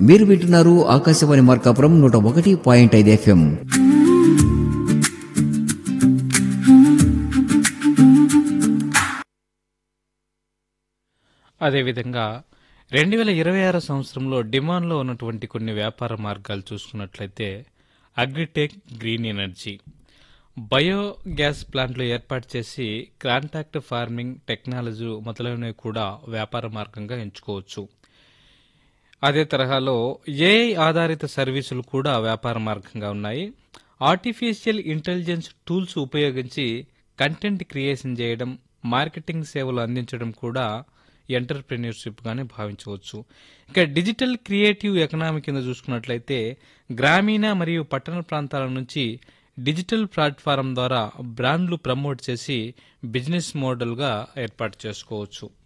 మీరు వింటున్నారు ఆకాశవాణి మార్కాపురం నూట ఒకటి పాయింట్ ఐదు ఎఫ్ఎం అదేవిధంగా రెండు వేల ఇరవై ఆరు సంవత్సరంలో డిమాండ్లో ఉన్నటువంటి కొన్ని వ్యాపార మార్గాలు చూసుకున్నట్లయితే అగ్రిటెక్ గ్రీన్ ఎనర్జీ బయోగ్యాస్ ప్లాంట్లు ఏర్పాటు చేసి కాంటాక్ట్ ఫార్మింగ్ టెక్నాలజీ మొదలైనవి కూడా వ్యాపార మార్గంగా ఎంచుకోవచ్చు అదే తరహాలో ఏఐ ఆధారిత సర్వీసులు కూడా వ్యాపార మార్గంగా ఉన్నాయి ఆర్టిఫిషియల్ ఇంటెలిజెన్స్ టూల్స్ ఉపయోగించి కంటెంట్ క్రియేషన్ చేయడం మార్కెటింగ్ సేవలు అందించడం కూడా ఎంటర్ప్రెన్యూర్షిప్ గానే భావించవచ్చు ఇక డిజిటల్ క్రియేటివ్ ఎకనామీ కింద చూసుకున్నట్లయితే గ్రామీణ మరియు పట్టణ ప్రాంతాల నుంచి డిజిటల్ ప్లాట్ఫారం ద్వారా బ్రాండ్లు ప్రమోట్ చేసి బిజినెస్ మోడల్గా ఏర్పాటు చేసుకోవచ్చు